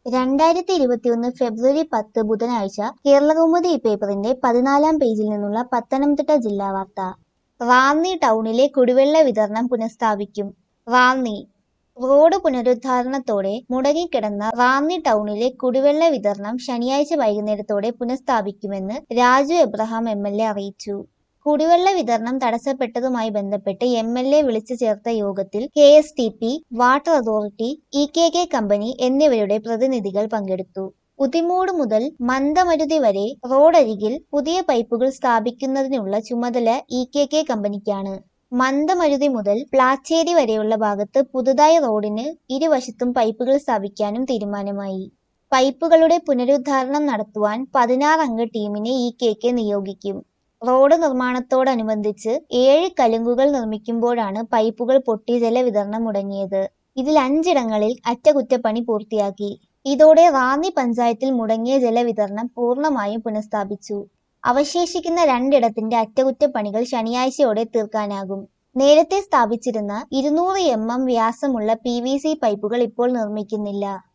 രണ്ടായിരത്തി ഇരുപത്തിയൊന്ന് ഫെബ്രുവരി പത്ത് ബുധനാഴ്ച കേരളകൗമുദി പേപ്പറിന്റെ പതിനാലാം പേജിൽ നിന്നുള്ള പത്തനംതിട്ട ജില്ലാ വാർത്ത റാന്നി ടൗണിലെ കുടിവെള്ള വിതരണം പുനഃസ്ഥാപിക്കും റാന്നി റോഡ് പുനരുദ്ധാരണത്തോടെ മുടങ്ങിക്കിടന്ന റാന്നി ടൗണിലെ കുടിവെള്ള വിതരണം ശനിയാഴ്ച വൈകുന്നേരത്തോടെ പുനഃസ്ഥാപിക്കുമെന്ന് Raju Abraham M L A അറിയിച്ചു കുടിവെള്ള വിതരണം തടസ്സപ്പെട്ടതുമായി ബന്ധപ്പെട്ട് എം എൽ എ വിളിച്ചു ചേർത്ത യോഗത്തിൽ K S T P water authority E K K company എന്നിവരുടെ പ്രതിനിധികൾ പങ്കെടുത്തു ഉതിമൂട് മുതൽ മന്ദമരുതി വരെ റോഡരികിൽ പുതിയ പൈപ്പുകൾ സ്ഥാപിക്കുന്നതിനുള്ള ചുമതല ഇ കെ കെ കമ്പനിക്കാണ് മന്ദമരുതി മുതൽ പ്ലാച്ചേരി വരെയുള്ള ഭാഗത്ത് പുതുതായി റോഡിന് ഇരുവശത്തും പൈപ്പുകൾ സ്ഥാപിക്കാനും തീരുമാനമായി പൈപ്പുകളുടെ പുനരുദ്ധാരണം നടത്തുവാൻ പതിനാറംഗ ടീമിനെ ഇ കെ കെ നിയോഗിക്കും റോഡ് നിർമ്മാണത്തോടനുബന്ധിച്ച് ഏഴ് കലുങ്കുകൾ നിർമ്മിക്കുമ്പോഴാണ് പൈപ്പുകൾ പൊട്ടി ജലവിതരണം മുടങ്ങിയത് ഇതിൽ അഞ്ചിടങ്ങളിൽ അറ്റകുറ്റപ്പണി പൂർത്തിയാക്കി ഇതോടെ റാന്നി പഞ്ചായത്തിൽ മുടങ്ങിയ ജലവിതരണം പൂർണ്ണമായും പുനഃസ്ഥാപിച്ചു അവശേഷിക്കുന്ന രണ്ടിടത്തിന്റെ അറ്റകുറ്റപ്പണികൾ ശനിയാഴ്ചയോടെ തീർക്കാനാകും നേരത്തെ സ്ഥാപിച്ചിരുന്ന ഇരുന്നൂറ് എം എം വ്യാസമുള്ള പി വി സി പൈപ്പുകൾ ഇപ്പോൾ നിർമ്മിക്കുന്നില്ല